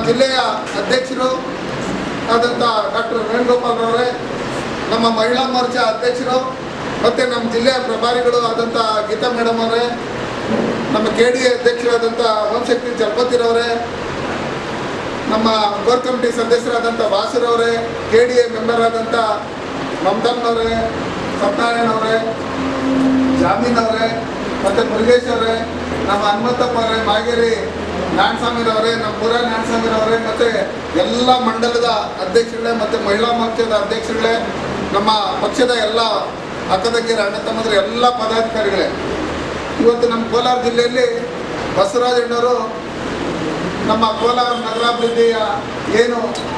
ಜಿಲ್ಲೆಯ ಅಧ್ಯಕ್ಷರು ಆದಂಥ ಡಾಕ್ಟರ್ ವೇಣುಗೋಪಾಲ್ ಅವರೇ ನಮ್ಮ ಮಹಿಳಾ ಮೋರ್ಚಾ ಅಧ್ಯಕ್ಷರು ಮತ್ತು ನಮ್ಮ ಜಿಲ್ಲೆಯ ಪ್ರಭಾರಿಗಳು ಆದಂಥ ಗೀತಾ ಮೇಡಮ್ ಅವರೇ ನಮ್ಮ ಕೆ ಡಿ ಎ ಅಧ್ಯಕ್ಷರಾದಂಥ ಓಂಶಕ್ತಿ ಚಲಪತಿರವರೇ ನಮ್ಮ ಕೋರ್ ಕಮಿಟಿ ಸದಸ್ಯರಾದಂಥ ವಾಸುರವರೇ ಕೆ ಡಿ ಎ ಮೆಂಬರ್ ಆದಂಥ ಮಮತಮ್ಮನವರೇ ಸತ್ಯನಾರಾಯಣ ಅವರೇ ಜಾಮೀನ್ ಅವರೇ ಮತ್ತು ಮುರುಗೇಶ್ ಅವರೇ ನಮ್ಮ ಹನುಮಂತಪ್ಪ ಅವರೇ ಮಾಗೇರಿ ನಾರಾಯಣಸ್ವಾಮಿರವರೇ ನಮ್ಮ ಪುರ ನಾರಾಯಣಸ್ವಾಮಿರವರೇ ಮತ್ತು ಎಲ್ಲ ಮಂಡಲದ ಅಧ್ಯಕ್ಷರುಗಳೇ ಮತ್ತು ಮಹಿಳಾ ಮೋರ್ಚಾದ ಅಧ್ಯಕ್ಷರುಗಳೇ ನಮ್ಮ ಪಕ್ಷದ ಎಲ್ಲ ಅಕ್ಕದಗ್ಗಿರ ಅಣ್ಣ ತಮ್ಮದ್ರ ಎಲ್ಲ ಪದಾಧಿಕಾರಿಗಳೇ ಇವತ್ತು ನಮ್ಮ ಕೋಲಾರ ಜಿಲ್ಲೆಯಲ್ಲಿ ಬಸವರಾಜಣ್ಣವರು ನಮ್ಮ ಕೋಲಾರ ನಗರಾಭಿವೃದ್ಧಿಯ ಏನು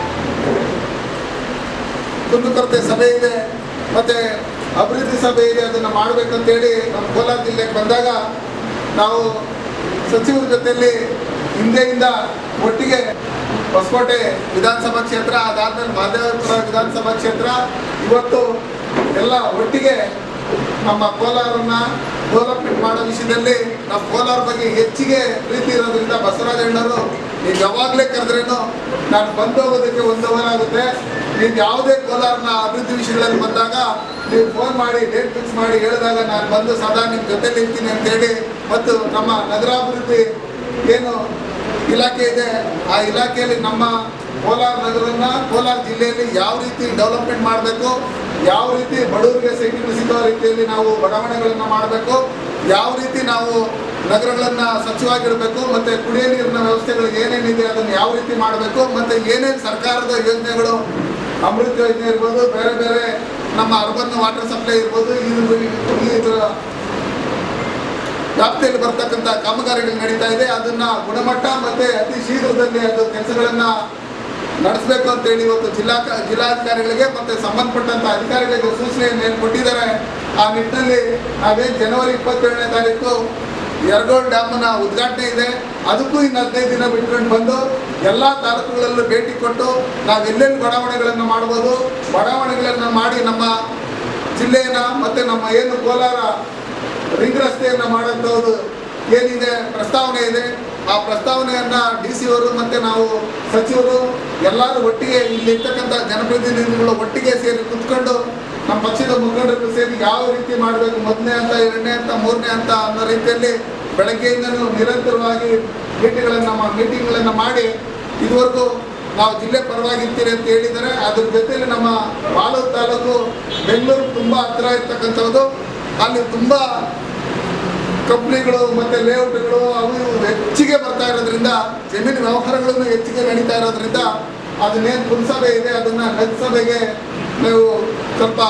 ಕುಂದುಕೊರತೆ ಸಭೆ ಇದೆ ಮತ್ತು ಅಭಿವೃದ್ಧಿ ಸಭೆ ಇದೆ ಅದನ್ನು ಮಾಡಬೇಕಂತೇಳಿ ನಮ್ಮ ಕೋಲಾರ ಜಿಲ್ಲೆಗೆ ಬಂದಾಗ ನಾವು ಸಚಿವರ ಜೊತೆಯಲ್ಲಿ ಹಿಂದೆಯಿಂದ ಒಟ್ಟಿಗೆ ಹೊಸಕೋಟೆ ವಿಧಾನಸಭಾ ಕ್ಷೇತ್ರ ಅದಾದ್ಮೇಲೆ ಮಹದೇವಪುರ ವಿಧಾನಸಭಾ ಕ್ಷೇತ್ರ ಇವತ್ತು ಎಲ್ಲ ಒಟ್ಟಿಗೆ ನಮ್ಮ ಕೋಲಾರನ್ನ ಡೆವಲಪ್ಮೆಂಟ್ ಮಾಡೋ ವಿಷಯದಲ್ಲಿ ನಮ್ಮ ಕೋಲಾರ ಬಗ್ಗೆ ಹೆಚ್ಚಿಗೆ ಪ್ರೀತಿ ಇರೋದ್ರಿಂದ ಬಸವರಾಜಣ್ಣವರು ನೀವು ಯಾವಾಗಲೇ ಕರೆದ್ರೇನು ನಾನು ಬಂದು ಹೋಗೋದಕ್ಕೆ ಒಂದು ಅವರ್ ಆಗುತ್ತೆ ನೀವು ಯಾವುದೇ ಕೋಲಾರನ ಅಭಿವೃದ್ಧಿ ವಿಷಯಗಳಲ್ಲಿ ಬಂದಾಗ ನೀವು ಫೋನ್ ಮಾಡಿ ಡೇಟ್ ಫಿಕ್ಸ್ ಮಾಡಿ ಹೇಳಿದಾಗ ನಾನು ಬಂದು ಸದಾ ನಿಮ್ಮ ಜೊತೆಲಿ ಇರ್ತೀನಿ ಅಂತೇಳಿ ಮತ್ತು ನಮ್ಮ ನಗರಾಭಿವೃದ್ಧಿ ಏನು ಇಲಾಖೆ ಇದೆ ಆ ಇಲಾಖೆಯಲ್ಲಿ ನಮ್ಮ ಕೋಲಾರ ನಗರನ್ನ ಕೋಲಾರ ಜಿಲ್ಲೆಯಲ್ಲಿ ಯಾವ ರೀತಿ ಡೆವಲಪ್ಮೆಂಟ್ ಮಾಡಬೇಕು ಯಾವ ರೀತಿ ಬಡವರಿಗೆ ಸೈಟ್ಗಳು ಸಿಗೋ ರೀತಿಯಲ್ಲಿ ನಾವು ಬಡಾವಣೆಗಳನ್ನು ಮಾಡಬೇಕು ಯಾವ ರೀತಿ ನಾವು ನಗರಗಳನ್ನು ಸ್ವಚ್ಛವಾಗಿಡಬೇಕು ಮತ್ತು ಕುಡಿಯೋ ನೀರಿನ ವ್ಯವಸ್ಥೆಗಳು ಏನೇನಿದೆ ಅದನ್ನು ಯಾವ ರೀತಿ ಮಾಡಬೇಕು ಮತ್ತು ಏನೇನು ಸರ್ಕಾರದ ಯೋಜನೆಗಳು ಅಮೃತ ಯೋಜನೆ ಇರ್ಬೋದು ಬೇರೆ ಬೇರೆ ನಮ್ಮ ಅರ್ಬನ್ ವಾಟರ್ ಸಪ್ಲೈ ಇರ್ಬೋದು ಇದು ಇದು ವ್ಯಾಪ್ತಿಯಲ್ಲಿ ಬರ್ತಕ್ಕಂಥ ಕಾಮಗಾರಿಗಳು ನಡೀತಾ ಇದೆ ಅದನ್ನ ಗುಣಮಟ್ಟ ಮತ್ತೆ ಅತಿ ಶೀಘ್ರದಲ್ಲಿ ಅದು ಕೆಲಸಗಳನ್ನ ನಡೆಸಬೇಕು ಅಂತೇಳಿ ಇವತ್ತು ಜಿಲ್ಲಾ ಜಿಲ್ಲಾಧಿಕಾರಿಗಳಿಗೆ ಮತ್ತೆ ಸಂಬಂಧಪಟ್ಟಂತ ಅಧಿಕಾರಿಗಳಿಗೆ ಸೂಚನೆಯನ್ನು ಏನು ಕೊಟ್ಟಿದ್ದಾರೆ ಆ ನಿಟ್ಟಿನಲ್ಲಿ ನಾವೇನು ಜನವರಿ ಇಪ್ಪತ್ತೇಳನೇ ತಾರೀಕು ಯರಗೋಳ್ ಡ್ಯಾಮ್ನ ಉದ್ಘಾಟನೆ ಇದೆ ಅದಕ್ಕೂ ಇನ್ನು ಹದಿನೈದು ದಿನ ಬಿಟ್ಕೊಂಡು ಬಂದು ಎಲ್ಲ ತಾಲೂಕುಗಳಲ್ಲೂ ಭೇಟಿ ಕೊಟ್ಟು ನಾವು ಎಲ್ಲೆಲ್ಲಿ ಬಡಾವಣೆಗಳನ್ನು ಮಾಡ್ಬೋದು ಬಡಾವಣೆಗಳನ್ನು ಮಾಡಿ ನಮ್ಮ ಜಿಲ್ಲೆಯನ್ನ ಮತ್ತೆ ನಮ್ಮ ಏನು ಕೋಲಾರ ರಿಂಗ್ ರಸ್ತೆಯನ್ನು ಮಾಡೋಂಥದ್ದು ಏನಿದೆ ಪ್ರಸ್ತಾವನೆ ಇದೆ ಆ ಪ್ರಸ್ತಾವನೆಯನ್ನ ಡಿ ಸಿ ಅವರು ಮತ್ತೆ ನಾವು ಸಚಿವರು ಎಲ್ಲರೂ ಒಟ್ಟಿಗೆ ಇಲ್ಲಿ ಇರ್ತಕ್ಕಂಥ ಜನಪ್ರತಿನಿಧಿಗಳು ಒಟ್ಟಿಗೆ ಸೇರಿ ಕುತ್ಕೊಂಡು ನಮ್ಮ ಪಕ್ಷದ ಮುಖಂಡರು ಸೇರಿ ಯಾವ ರೀತಿ ಮಾಡಬೇಕು ಮೊದಲನೇ ಹಂತ ಎರಡನೇ ಹಂತ ಮೂರನೇ ಹಂತ ಅನ್ನೋ ರೀತಿಯಲ್ಲಿ ಬೆಳಗ್ಗೆಯಿಂದಲೂ ನಿರಂತರವಾಗಿ ಭೇಟಿಗಳನ್ನು ಮೀಟಿಂಗ್ಗಳನ್ನು ಮಾಡಿ ಇದುವರೆಗೂ ನಾವು ಜಿಲ್ಲೆ ಪರವಾಗಿರ್ತೀರಿ ಅಂತ ಹೇಳಿದ್ದಾರೆ ಅದ್ರ ಜೊತೆಲಿ ನಮ್ಮ ಬಾಲೂರು ತಾಲೂಕು ಬೆಂಗಳೂರು ತುಂಬ ಹತ್ತಿರ ಇರ್ತಕ್ಕಂಥದ್ದು ಅಲ್ಲಿ ತುಂಬ ಕಂಪ್ನಿಗಳು ಮತ್ತೆ ಲೇಔಟ್ಗಳು ಅವು ಇವು ಹೆಚ್ಚಿಗೆ ಬರ್ತಾ ಇರೋದ್ರಿಂದ ಜಮೀನು ವ್ಯವಹಾರಗಳನ್ನು ಹೆಚ್ಚಿಗೆ ನಡೀತಾ ಇರೋದ್ರಿಂದ ಅದನ್ನೇನು ಪುರಸಭೆ ಇದೆ ಅದನ್ನ ನಗರಸಭೆಗೆ ನೀವು ಸ್ವಲ್ಪ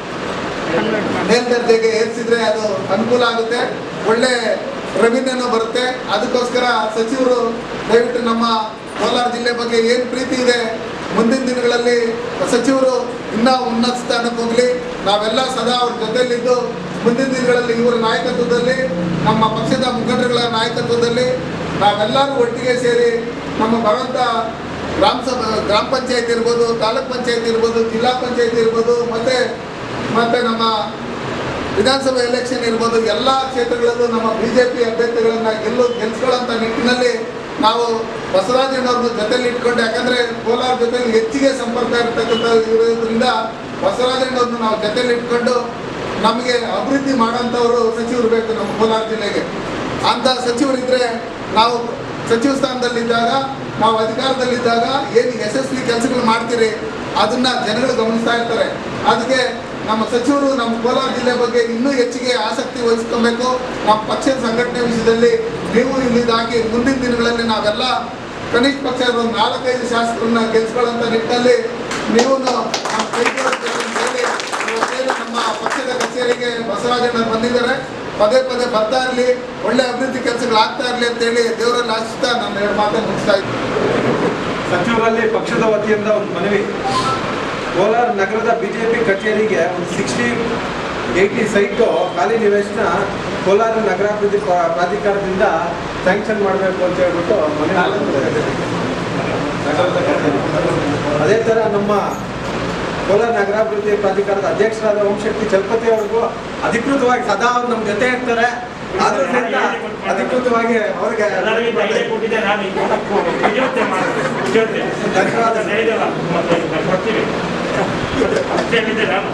ಮೇಲ್ದರ್ಜೆಗೆ ಏರಿಸಿದ್ರೆ ಅದು ಅನುಕೂಲ ಆಗುತ್ತೆ ಒಳ್ಳೆ ರೆವಿನ್ಯೂನು ಬರುತ್ತೆ ಅದಕ್ಕೋಸ್ಕರ ಸಚಿವರು ದಯವಿಟ್ಟು ನಮ್ಮ ಕೋಲಾರ ಜಿಲ್ಲೆ ಬಗ್ಗೆ ಏನು ಪ್ರೀತಿ ಇದೆ ಮುಂದಿನ ದಿನಗಳಲ್ಲಿ ಸಚಿವರು ಇನ್ನೂ ಉನ್ನತ ಸ್ಥಾನಕ್ಕೆ ಹೋಗಲಿ ನಾವೆಲ್ಲ ಸದಾ ಅವ್ರ ಜೊತೆಯಲ್ಲಿದ್ದು ಮುಂದಿನ ದಿನಗಳಲ್ಲಿ ಇವರ ನಾಯಕತ್ವದಲ್ಲಿ ನಮ್ಮ ಪಕ್ಷದ ಮುಖಂಡರುಗಳ ನಾಯಕತ್ವದಲ್ಲಿ ನಾವೆಲ್ಲರೂ ಒಟ್ಟಿಗೆ ಸೇರಿ ನಮ್ಮ ಬರುವಂಥ ಗ್ರಾಮ ಸಭಾ ಗ್ರಾಮ ಪಂಚಾಯತ್ ಇರ್ಬೋದು ತಾಲೂಕ್ ಪಂಚಾಯತ್ ಇರ್ಬೋದು ಜಿಲ್ಲಾ ಪಂಚಾಯತ್ ಇರ್ಬೋದು ಮತ್ತು ಮತ್ತು ನಮ್ಮ ವಿಧಾನಸಭೆ ಎಲೆಕ್ಷನ್ ಇರ್ಬೋದು ಎಲ್ಲ ಕ್ಷೇತ್ರಗಳಲ್ಲೂ ನಮ್ಮ ಬಿ ಜೆ ಪಿ ಅಭ್ಯರ್ಥಿಗಳನ್ನು ಗೆಲ್ಲು ಗೆಲ್ಸ್ಕೊಳ್ಳೋಂಥ ನಿಟ್ಟಿನಲ್ಲಿ ನಾವು ಬಸವರಾಜಣ್ಣವ್ರನ್ನ ಜೊತೆಲಿ ಇಟ್ಕೊಂಡು ಯಾಕಂದರೆ ಕೋಲಾರ ಜೊತೆಲಿ ಹೆಚ್ಚಿಗೆ ಸಂಪರ್ಕ ಇರ್ತಕ್ಕಂಥ ಇರೋದ್ರಿಂದ ಬಸವರಾಜಣ್ಣವ್ರನ್ನ ನಾವು ಜೊತೆಲಿ ಇಟ್ಕೊಂಡು ನಮಗೆ ಅಭಿವೃದ್ಧಿ ಮಾಡೋಂಥವ್ರು ಸಚಿವರು ಬೇಕು ನಮ್ಮ ಕೋಲಾರ ಜಿಲ್ಲೆಗೆ ಅಂಥ ಸಚಿವರಿದ್ದರೆ ನಾವು ಸಚಿವ ಸ್ಥಾನದಲ್ಲಿದ್ದಾಗ ನಾವು ಅಧಿಕಾರದಲ್ಲಿದ್ದಾಗ ಏನು ಯಶಸ್ವಿ ಕೆಲಸಗಳು ಮಾಡ್ತೀರಿ ಅದನ್ನ ಜನಗಳು ಗಮನಿಸ್ತಾ ಇರ್ತಾರೆ ಅದಕ್ಕೆ ನಮ್ಮ ಸಚಿವರು ನಮ್ಮ ಕೋಲಾರ ಜಿಲ್ಲೆ ಬಗ್ಗೆ ಇನ್ನೂ ಹೆಚ್ಚಿಗೆ ಆಸಕ್ತಿ ವಹಿಸ್ಕೊಬೇಕು ನಮ್ಮ ಪಕ್ಷದ ಸಂಘಟನೆ ವಿಷಯದಲ್ಲಿ ನೀವು ಇಲ್ಲಿದಾಗಿ ಮುಂದಿನ ದಿನಗಳಲ್ಲಿ ನಾವೆಲ್ಲ ಕನಿಷ್ಠ ಪಕ್ಷ ಒಂದು ನಾಲ್ಕೈದು ಶಾಸಕರನ್ನ ಗೆಲ್ಸ್ಕೊಳ್ಳೋಂಥ ನಿಟ್ಟಿನಲ್ಲಿ ನೀವು ನಮ್ಮ ಕೈ ಜೋಡಿಸ್ಬೇಕು ಅಂತ ಹೇಳಿ ಇವತ್ತೇನು ನಮ್ಮ ಪಕ್ಷದ ಕಚೇರಿಗೆ ಬಸವರಾಜಣ್ಣ ಬಂದಿದ್ದಾರೆ ಪದೇ ಪದೇ ಬರ್ತಾ ಇರಲಿ ಒಳ್ಳೆ ಅಭಿವೃದ್ಧಿ ಕೆಲಸಗಳು ಆಗ್ತಾ ಇರಲಿ ಅಂತೇಳಿ ದೇವರಲ್ಲಿ ಆಶಿಸ್ತಾ ನನ್ನ ಎರಡು ಮಾತನ್ನು ಮುಗಿಸ್ತಾ ಇದ್ದೀನಿ ಸಚಿವರಲ್ಲಿ ಪಕ್ಷದ ವತಿಯಿಂದ ಒಂದು ಮನವಿ ಕೋಲಾರ ನಗರದ ಬಿಜೆಪಿ ಕಚೇರಿಗೆ ಒಂದು ಸಿಕ್ಸ್ಟಿ ಏಯ್ಟಿ ಸೈಟು ಖಾಲಿ ನಿವೇಶನ ಕೋಲಾರ ನಗರಾಭಿವೃದ್ಧಿ ಪ್ರಾ- ಪ್ರಾಧಿಕಾರದಿಂದ ಸ್ಯಾಂಕ್ಷನ್ ಮಾಡಬೇಕು ಅಂತ ಹೇಳ್ಬಿಟ್ಟು ಮನವಿ ಮಾಡ್ತಾರೆ. ಅದೇ ಥರ ನಮ್ಮ ಕೋಲಾರ ನಗರಾಭಿವೃದ್ಧಿ ಪ್ರಾಧಿಕಾರದ ಅಧ್ಯಕ್ಷರಾದ ಓಂಶಕ್ತಿ ಚಲಪತಿ ಅವ್ರಿಗೂ ಅಧಿಕೃತವಾಗಿ ಸದಾ ಅವ್ರು ನಮ್ಮ ಜೊತೆ ಇರ್ತಾರೆ ಆದ್ರೂ ಸಹಿತ ಅಧಿಕೃತವಾಗಿ ಅವ್ರಿಗೆ ಎಲ್ಲರಿಗೂ ಧೈರ್ಯ ಕೊಟ್ಟಿದ್ದೆ ನಾನು ಈ ಕೊಡಕ್ಕೂ ವಿಜಯೋತ್ಸವ ಮಾಡಬೇಕು ಕೇಳ್ತೀನಿ ಧನ್ಯವಾದ. ಇದೆಯಲ್ಲ ಮತ್ತೆ ಕೊಡ್ತೀವಿ ಅಷ್ಟೇನಿದೆ ನಾನು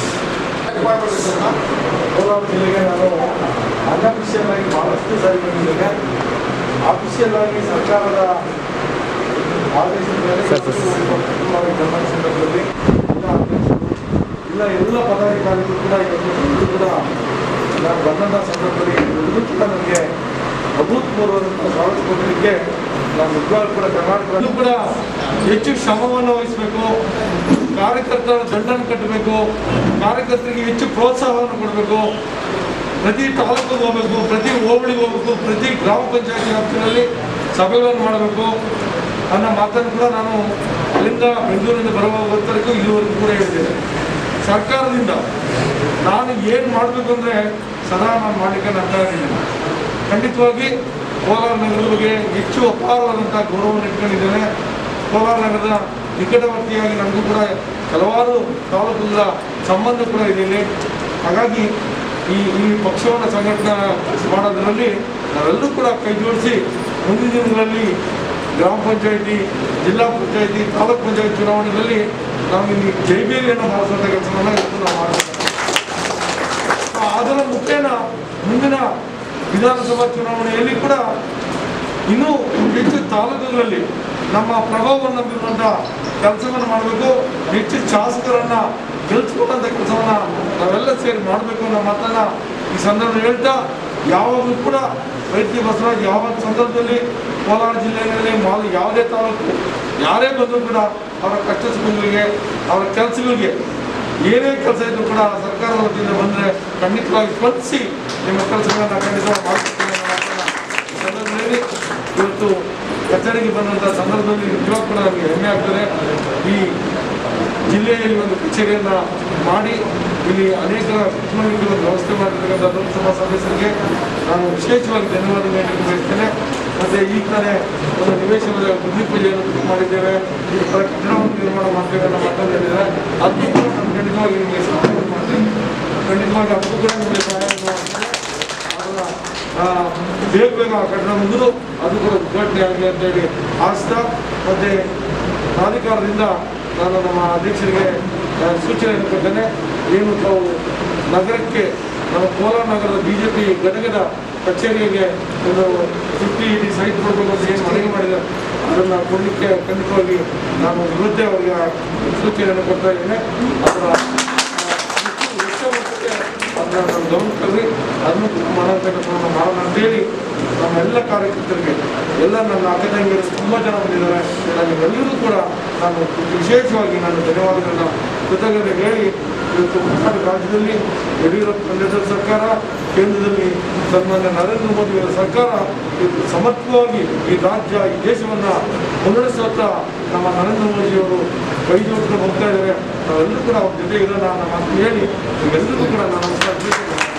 ಕೋಲಾರ ಜಿಲ್ಲೆಗೆ ನಾನು ಅನ್ಅಫಿಷಿಯಲ್ ಆಗಿ ಬಹಳಷ್ಟು ಸಾರಿ ಬಂದಿದ್ದೇನೆ ಅಫಿಷಿಯಲ್ ಆಗಿ ಸರ್ಕಾರದ ಆದೇಶದ ಮೇಲೆ ಕುಟುಂಬವಾಗಿ ಗಮನ ಸಂದರ್ಭದಲ್ಲಿ ಎಲ್ಲ ಅಧ್ಯಕ್ಷರು ಇಲ್ಲ ಎಲ್ಲ ಪದಾಧಿಕಾರಿಗಳು ಕೂಡ ಇವತ್ತು ಕೂಡ ನಾನು ಬಂದಂಥ ಸಂದರ್ಭದಲ್ಲಿ ಎಲ್ಲರೂ ಕೂಡ ನನಗೆ ಅಭೂತಪೂರ್ವವಾದಂಥ ಸ್ವಾಗತ ಕೊಡಲಿಕ್ಕೆ ನಾನು ನಿಜವಾಗ್ಲೂ ಕೂಡ ಕರ್ನಾಟಕ ಕೂಡ ಹೆಚ್ಚು ಶ್ರಮವನ್ನು ವಹಿಸಬೇಕು ಕಾರ್ಯಕರ್ತರ ದಂಡನ್ನು ಕಟ್ಟಬೇಕು ಕಾರ್ಯಕರ್ತರಿಗೆ ಹೆಚ್ಚು ಪ್ರೋತ್ಸಾಹವನ್ನು ಕೊಡಬೇಕು ಪ್ರತಿ ತಾಲೂಕಿಗೆ ಹೋಗಬೇಕು ಪ್ರತಿ ಹೋಬಳಿಗೆ ಹೋಗಬೇಕು ಪ್ರತಿ ಗ್ರಾಮ ಪಂಚಾಯತಿ ವ್ಯಾಪ್ತಿಯಲ್ಲಿ ಸಭೆಗಳನ್ನು ಮಾಡಬೇಕು ಅನ್ನೋ ಮಾತನ್ನು ಕೂಡ ನಾನು ಅಲ್ಲಿಂದ ಬೆಂಗಳೂರಿನಿಂದ ಬರುವ ಹೊತ್ತರೆಗೂ ಇಲ್ಲಿವರೆಗೂ ಕೂಡ ಹೇಳಿದ್ದೇನೆ ಸರ್ಕಾರದಿಂದ ನಾನು ಏನು ಮಾಡಬೇಕು ಅಂದರೆ ಸದಾ ನಾನು ಮಾಡಲಿಕ್ಕೆ ನಾನು ತಯಾರಿದ್ದೇನೆ ಖಂಡಿತವಾಗಿ ಕೋಲಾರ ನಗರದ ಬಗ್ಗೆ ಹೆಚ್ಚು ಅಪಾರವಾದಂಥ ಗೌರವವನ್ನು ಇಟ್ಕೊಂಡಿದ್ದೇನೆ ಕೋಲಾರ ನಗರದ ನಿಕಟವರ್ತಿಯಾಗಿ ನನಗೂ ಕೂಡ ಹಲವಾರು ತಾಲೂಕುಗಳ ಸಂಬಂಧ ಕೂಡ ಇದೆ ಇಲ್ಲಿ ಹಾಗಾಗಿ ಈ ಈ ಪಕ್ಷವನ್ನು ಸಂಘಟನೆ ಮಾಡೋದರಲ್ಲಿ ನಾವೆಲ್ಲರೂ ಕೂಡ ಕೈ ಜೋಡಿಸಿ ಮುಂದಿನ ದಿನಗಳಲ್ಲಿ ಗ್ರಾಮ ಪಂಚಾಯಿತಿ ಜಿಲ್ಲಾ ಪಂಚಾಯಿತಿ ತಾಲೂಕ್ ಪಂಚಾಯತ್ ಚುನಾವಣೆಗಳಲ್ಲಿ ನಾವು ಇಲ್ಲಿ ಜೈಬೇರಿಯನ್ನು ಮಾಡಿಸುವಂಥ ಕೆಲಸವನ್ನು ಇವತ್ತು ನಾವು ಮಾಡಬೇಕು ಅದರ ಮುಖೇನ ಮುಂದಿನ ವಿಧಾನಸಭಾ ಚುನಾವಣೆಯಲ್ಲಿ ಕೂಡ ಇನ್ನೂ ಹೆಚ್ಚು ತಾಲೂಕುಗಳಲ್ಲಿ ನಮ್ಮ ಪ್ರಭಾವವನ್ನು ಬೀರುವಂಥ ಕೆಲಸವನ್ನು ಮಾಡಬೇಕು ಹೆಚ್ಚು ಶಾಸಕರನ್ನ ಗೆಲ್ಸ್ಕೊಳ್ಳುವಂಥ ಕೆಲಸವನ್ನ ನಾವೆಲ್ಲ ಸೇರಿ ಮಾಡಬೇಕು ಅನ್ನೋ ಮಾತನ್ನ ಈ ಸಂದರ್ಭ ಹೇಳ್ತಾ ಯಾವಾಗಲೂ ಕೂಡ ವೈದ್ಯ ಬಸವರಾಜ್ ಯಾವ ಸಂದರ್ಭದಲ್ಲಿ ಕೋಲಾರ ಜಿಲ್ಲೆಯಲ್ಲಿ ಮಾಲ್ ಯಾವುದೇ ತಾಲೂಕು ಯಾರೇ ಬಂದರೂ ಕೂಡ ಅವರ ಕಷ್ಟ ಸುಖಗಳಿಗೆ ಅವರ ಕೆಲಸಗಳಿಗೆ ಏನೇ ಕೆಲಸ ಇದ್ರೂ ಕೂಡ ಸರ್ಕಾರದ ವತಿಯಿಂದ ಬಂದರೆ ಖಂಡಿತವಾಗಿ ಸ್ಪಂದಿಸಿ ನಿಮ್ಮ ಕೆಲಸಗಳನ್ನು ಖಂಡಿತವಾಗಿ ಮಾಡ್ಕೊಡ್ತೀನಿ ಅನ್ನೋ ಮಾತನ್ನ ಈ ಸಂದರ್ಭದಲ್ಲಿ ಇವತ್ತು ಕಚೇರಿಗೆ ಬಂದಂಥ ಸಂದರ್ಭದಲ್ಲಿ ನಿಜವಾಗ್ ಕೂಡ ನಮಗೆ ಹೆಮ್ಮೆ ಆಗ್ತದೆ ಈ ಜಿಲ್ಲೆಯಲ್ಲಿ ಒಂದು ಕಚೇರಿಯನ್ನು ಮಾಡಿ ಇಲ್ಲಿ ಅನೇಕ ಕುಟುಂಬಗಳಿಗೆ ಒಂದು ವ್ಯವಸ್ಥೆ ಮಾಡಿರ್ತಕ್ಕಂಥ ಲೋಕಸಭಾ ಸದಸ್ಯರಿಗೆ ನಾನು ವಿಶೇಷವಾಗಿ ಧನ್ಯವಾದ ಹೇಳಲಿಕ್ಕೆ ಬಯಸ್ತೇನೆ ಮತ್ತು ಈಗ ತಾನೇ ಒಂದು ನಿವೇಶನದ ಭೂಮಿ ಪೂಜೆಯನ್ನು ಮಾಡಿದ್ದೇವೆ ಅದರ ಕಟ್ಟಡವನ್ನು ನಿರ್ಮಾಣ ಮಾಡ್ತೇವೆ ಅನ್ನೋ ಮಾತನ್ನು ಹೇಳಿದ್ದಾರೆ ಅದಕ್ಕೂ ಕೂಡ ನಾನು ಖಂಡಿತವಾಗಿ ನಿಮಗೆ ಸಹಾಯ ಮಾಡ್ತೀನಿ ಖಂಡಿತವಾಗಿ ಅದಕ್ಕೂ ಕೂಡ ನಿಮಗೆ ಸಹಾಯವನ್ನು ಮಾಡ್ತೀನಿ ಅದನ್ನ ಆ, ಬೇಗ ಬೇಗ ಆ ಕಟ್ಟಡ ಮುಗಿದು ಅದು ಕೂಡ ಉದ್ಘಾಟನೆ ಆಗಲಿ ಅಂತೇಳಿ ಆಸ್ತಾ ಮತ್ತು ಪ್ರಾಧಿಕಾರದಿಂದ ನಾನು ನಮ್ಮ ಅಧ್ಯಕ್ಷರಿಗೆ ಆ, ಸೂಚನೆಯನ್ನು ಕೊಡ್ತೇನೆ ಏನು ತಾವು ನಗರಕ್ಕೆ ನಮ್ಮ ಕೋಲಾರ ನಗರದ ಬಿ ಜೆ ಪಿ ಘಟಕದ ಕಚೇರಿಗೆ ಒಂದು ಫಿಫ್ಟಿ ಏಯ್ಟಿ ಸೈಟ್ ಕೊಡಬೇಕು ಅಂತ ಏನು ಮನವಿ ಮಾಡಿದ್ದಾರೆ ಅದನ್ನು ಕೊಡಲಿಕ್ಕೆ ಖಂಡಿತವಾಗಿ ನಾನು ವಿರುದ್ಧ ಅವರಿಗೆ ಸೂಚನೆಯನ್ನು ಕೊಡ್ತಾ ಇದ್ದೇನೆ ಅದರ ಎಷ್ಟು ವೆಚ್ಚ ಬರ್ತದೆ ಅದನ್ನ ನಾವು ಗಮನಿಸ್ಕೊಳ್ಳಿ ಅದನ್ನು ಮಾಡೋಂಥ ಕೆಲಸವನ್ನು ಮಾಡೋಣ ಅಂತೇಳಿ ನಮ್ಮೆಲ್ಲ ಕಾರ್ಯಕರ್ತರಿಗೆ ಎಲ್ಲ ನನ್ನ ಅಕ್ಕ ತಂಗಿಯರು ತುಂಬ ಜನ ಬಂದಿದ್ದಾರೆ ನನಗೆಲ್ಲರಿಗೂ ಕೂಡ ನಾನು ವಿಶೇಷವಾಗಿ ನಾನು ಧನ್ಯವಾದಗಳನ್ನ ಕೃತಜ್ಞತೆ ಹೇಳಿ ಇವತ್ತು ಕರ್ನಾಟಕ ರಾಜ್ಯದಲ್ಲಿ ಯಡಿಯೂರಪ್ಪ ನೇತೃತ್ವದ ಸರ್ಕಾರ ಕೇಂದ್ರದಲ್ಲಿ ಸನ್ಮಾನ್ಯ ನರೇಂದ್ರ ಮೋದಿ ಅವರ ಸರ್ಕಾರ ಇವತ್ತು ಸಮರ್ಥವಾಗಿ ಈ ರಾಜ್ಯ ಈ ದೇಶವನ್ನು ಮುನ್ನಡೆಸುತ್ತ ನಮ್ಮ ನರೇಂದ್ರ ಮೋದಿಯವರು ಕೈ ಜೋಡಿಸ್ಕೊಂಡು ಹೋಗ್ತಾ ಇದ್ದಾರೆ ನಾವೆಲ್ಲರೂ ಕೂಡ ಅವ್ರ ಜೊತೆ ಇರೋಣ ಅನ್ನೋ ಮಾತು ಹೇಳಿ ನಿಮ್ಮೆಲ್ಲರಿಗೂ ಕೂಡ ನಾನು ನಮಸ್ಕಾರ ತಿಳಿಸ್ತೇನೆ